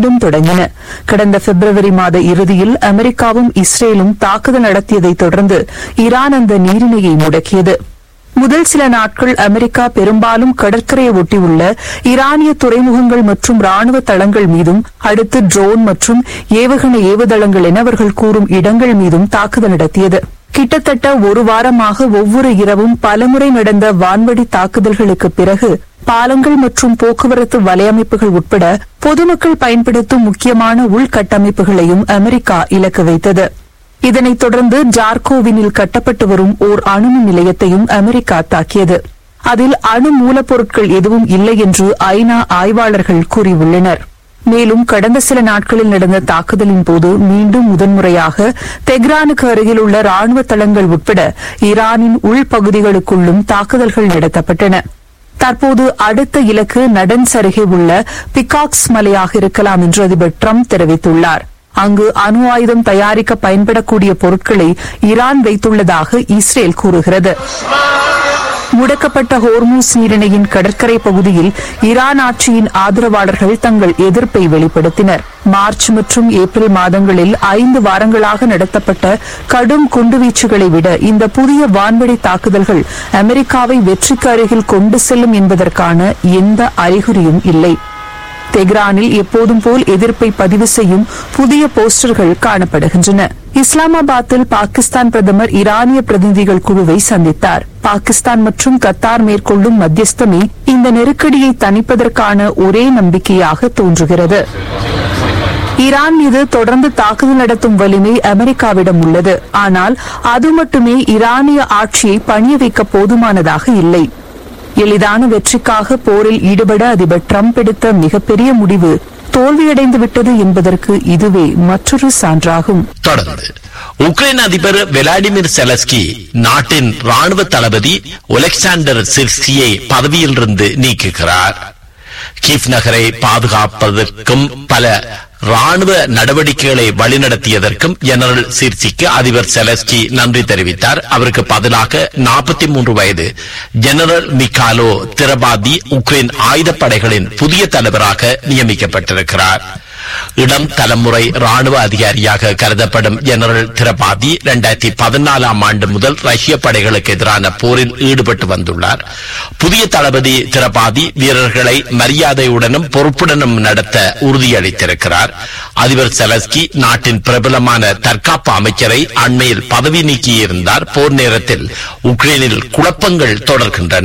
மீண்டும் தொடங்கின கடந்த பிப்ரவரி மாத இறுதியில் அமெரிக்காவும் இஸ்ரேலும் தாக்குதல் நடத்தியதைத் தொடர்ந்து ஈரான் அந்த நீரிணையை முடக்கியது முதல் சில நாட்கள் அமெரிக்கா பெரும்பாலும் கடற்கரையை ஒட்டியுள்ள ஈரானிய துறைமுகங்கள் மற்றும் ராணுவ தளங்கள் மீதும் அடுத்து ட்ரோன் மற்றும் ஏவுகணை ஏவுதளங்கள் என அவர்கள் கூறும் இடங்கள் மீதும் தாக்குதல் நடத்தியது கிட்டத்தட்ட ஒரு வாரமாக ஒவ்வொரு இரவும் பலமுறை நடந்த வான்வழி தாக்குதல்களுக்கு பிறகு பாலங்கள் மற்றும் போக்குவரத்து வலையமைப்புகள் உட்பட பொதுமக்கள் பயன்படுத்தும் முக்கியமான உள்கட்டமைப்புகளையும் அமெரிக்கா இலக்கு வைத்தது இதனைத் தொடர்ந்து ஜார்கோவினில் கட்டப்பட்டு வரும் ஓர் அணுமின் நிலையத்தையும் அமெரிக்கா தாக்கியது அதில் அணு மூலப்பொருட்கள் எதுவும் இல்லை என்று ஐநா ஆய்வாளர்கள் கூறியுள்ளனர் மேலும் கடந்த சில நாட்களில் நடந்த தாக்குதலின் போது மீண்டும் முதன்முறையாக தெஹ்ரானுக்கு அருகில் உள்ள ராணுவ தளங்கள் உட்பட ஈரானின் உள்பகுதிகளுக்குள்ளும் தாக்குதல்கள் நடத்தப்பட்டன தற்போது அடுத்த இலக்கு நடன்ஸ் அருகே உள்ள பிகாக்ஸ் மலையாக இருக்கலாம் என்று அதிபர் ட்ரம்ப் தெரிவித்துள்ளார் அங்கு அணு ஆயுதம் தயாரிக்க பயன்படக்கூடிய பொருட்களை ஈரான் வைத்துள்ளதாக இஸ்ரேல் கூறுகிறது முடக்கப்பட்ட ஹோர்மூஸ் நீரிணையின் கடற்கரை பகுதியில் ஈரான் ஆட்சியின் ஆதரவாளர்கள் தங்கள் எதிர்ப்பை வெளிப்படுத்தினர் மார்ச் மற்றும் ஏப்ரல் மாதங்களில் ஐந்து வாரங்களாக நடத்தப்பட்ட கடும் குண்டுவீச்சுகளை விட இந்த புதிய வான்வழி தாக்குதல்கள் அமெரிக்காவை வெற்றிக்கு அருகில் கொண்டு செல்லும் என்பதற்கான எந்த அறிகுறியும் இல்லை தெஹ்ரானில் எப்போதும் போல் எதிர்ப்பை பதிவு செய்யும் புதிய போஸ்டர்கள் காணப்படுகின்றன இஸ்லாமாபாத்தில் பாகிஸ்தான் பிரதமர் ஈரானிய பிரதிநிதிகள் குழுவை சந்தித்தார் பாகிஸ்தான் மற்றும் கத்தார் மேற்கொள்ளும் மத்தியஸ்தமே இந்த நெருக்கடியை தணிப்பதற்கான ஒரே நம்பிக்கையாக தோன்றுகிறது ஈரான் மீது தொடர்ந்து தாக்குதல் நடத்தும் வலிமை அமெரிக்காவிடம் உள்ளது ஆனால் அது மட்டுமே ஈரானிய ஆட்சியை பணிய வைக்க போதுமானதாக இல்லை எளிதான வெற்றிக்காக போரில் ஈடுபட அதிபர் ட்ரம்ப் எடுத்த மிகப்பெரிய முடிவு தோல்வியடைந்து விட்டது என்பதற்கு இதுவே மற்றொரு சான்றாகும் தொடர்ந்து உக்ரைன் அதிபர் விளாடிமிர் செலஸ்கி நாட்டின் ராணுவ தளபதி ஒலெக்சாண்டர் சிர்ஸ்கியை பதவியிலிருந்து நீக்குகிறார் கீவ் நகரை பாதுகாப்பதற்கும் பல ராணுவ நடவடிக்கைகளை வழிநடத்தியதற்கும் ஜெனரல் சிர்சிக்கு அதிபர் செலஸ்கி நன்றி தெரிவித்தார் அவருக்கு பதிலாக நாற்பத்தி மூன்று வயது ஜெனரல் மிகாலோ திரபாதி உக்ரைன் ஆயுதப்படைகளின் புதிய தலைவராக நியமிக்கப்பட்டிருக்கிறார் இளம் தலைமுறை ராணுவ அதிகாரியாக கருதப்படும் ஜெனரல் திரபாதி இரண்டாயிரத்தி பதினாலாம் ஆண்டு முதல் ரஷ்ய படைகளுக்கு எதிரான போரில் ஈடுபட்டு வந்துள்ளார் புதிய தளபதி திரபாதி வீரர்களை மரியாதையுடனும் பொறுப்புடனும் நடத்த உறுதியளித்திருக்கிறார் அதிபர் செலஸ்கி நாட்டின் பிரபலமான தற்காப்பு அமைச்சரை அண்மையில் பதவி நீக்கியிருந்தார் போர் நேரத்தில் உக்ரைனில் குழப்பங்கள் தொடர்கின்றன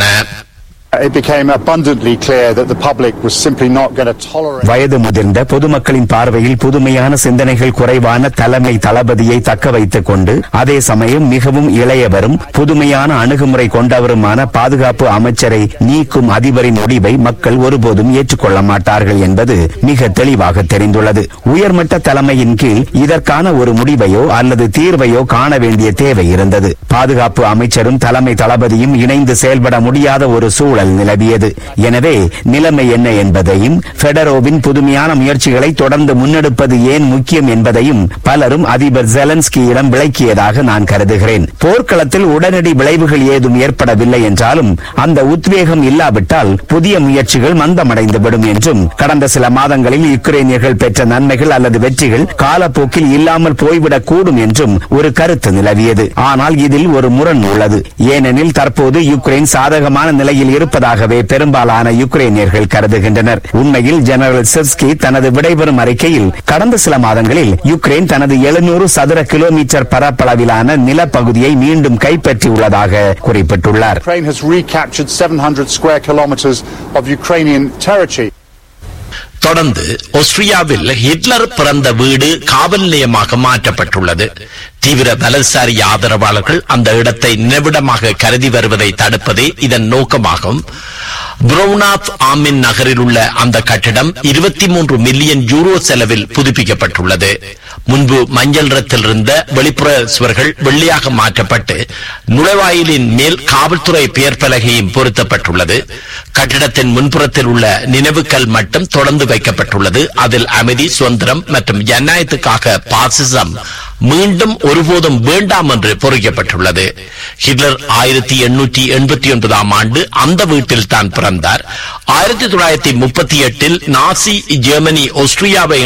It became abundantly clear that the public was simply not going to tolerate. வயது முதிர்ந்த பொதுமக்களின் பார்வையில் புதுமையான சிந்தனைகள் குறைவான தலைமை தளபதியை தக்க வைத்துக் கொண்டு அதே சமயம் மிகவும் இளையவரும் புதுமையான அணுகுமுறை கொண்டவருமான பாதுகாப்பு அமைச்சரை நீக்கும் அதிபரின் முடிவை மக்கள் ஒருபோதும் ஏற்றுக்கொள்ள மாட்டார்கள் என்பது மிக தெளிவாக தெரிந்துள்ளது உயர்மட்ட தலைமையின் கீழ் இதற்கான ஒரு முடிவையோ அல்லது தீர்வையோ காண வேண்டிய தேவை இருந்தது பாதுகாப்பு அமைச்சரும் தலைமை தளபதியும் இணைந்து செயல்பட முடியாத ஒரு சூழல் நிலவியது எனவே நிலைமை என்ன என்பதையும் ஃபெடரோவின் புதுமையான முயற்சிகளை தொடர்ந்து முன்னெடுப்பது ஏன் முக்கியம் என்பதையும் பலரும் அதிபர் ஜெலன்ஸ்கியிடம் விளக்கியதாக நான் கருதுகிறேன் போர்க்களத்தில் உடனடி விளைவுகள் ஏதும் ஏற்படவில்லை என்றாலும் அந்த உத்வேகம் இல்லாவிட்டால் புதிய முயற்சிகள் மந்தமடைந்துவிடும் என்றும் கடந்த சில மாதங்களில் யுக்ரைனியர்கள் பெற்ற நன்மைகள் அல்லது வெற்றிகள் காலப்போக்கில் இல்லாமல் போய்விடக் கூடும் என்றும் ஒரு கருத்து நிலவியது ஆனால் இதில் ஒரு முரண் உள்ளது ஏனெனில் தற்போது யுக்ரைன் சாதகமான நிலையில் இருப்பதாகவே பெரும்பாலான யுக்ரைனியர்கள் கருதுகின்றனர் உண்மையில் ஜெனரல் சிர்ஸ்கி தனது விடைபெறும் அறிக்கையில் கடந்த சில மாதங்களில் யுக்ரைன் தனது எழுநூறு சதுர கிலோமீட்டர் பரப்பளவிலான நிலப்பகுதியை மீண்டும் கைப்பற்றியுள்ளதாக குறிப்பிட்டுள்ளார் Ukraine has recaptured 700 square kilometers of Ukrainian territory. தொடர்ந்து ஆஸ்திரியாவில் ஹிட்லர் பிறந்த வீடு காவல் நிலையமாக மாற்றப்பட்டுள்ளது தீவிர வலதுசாரி ஆதரவாளர்கள் அந்த இடத்தை நினைவிடமாக கருதி வருவதை தடுப்பதே இதன் நோக்கமாகும் புரௌனாத் ஆமின் நகரில் உள்ள அந்த கட்டிடம் இருபத்தி மூன்று மில்லியன் யூரோ செலவில் புதுப்பிக்கப்பட்டுள்ளது முன்பு மஞ்சள் நிறத்தில் இருந்த வெளிப்புற சுவர்கள் வெள்ளையாக மாற்றப்பட்டு நுழைவாயிலின் மேல் காவல்துறை பெயர் பலகையும் பொருத்தப்பட்டுள்ளது கட்டிடத்தின் முன்புறத்தில் உள்ள நினைவுக்கல் மட்டும் தொடர்ந்து வைக்கப்பட்டுள்ளது அதில் அமைதி சுதந்திரம் மற்றும் ஜனநாயகத்துக்காக பாசிசம் மீண்டும் ஒருபோதும் வேண்டாம் என்று பொறிக்கப்பட்டுள்ளது ஹிட்லர் ஆயிரத்தி எண்ணூற்றி எண்பத்தி ஒன்பதாம் ஆண்டு அந்த வீட்டில் தான் பிறந்தார் ஆயிரத்தி தொள்ளாயிரத்தி முப்பத்தி எட்டில் நாசி ஜெர்மனி ஆஸ்திரியாவை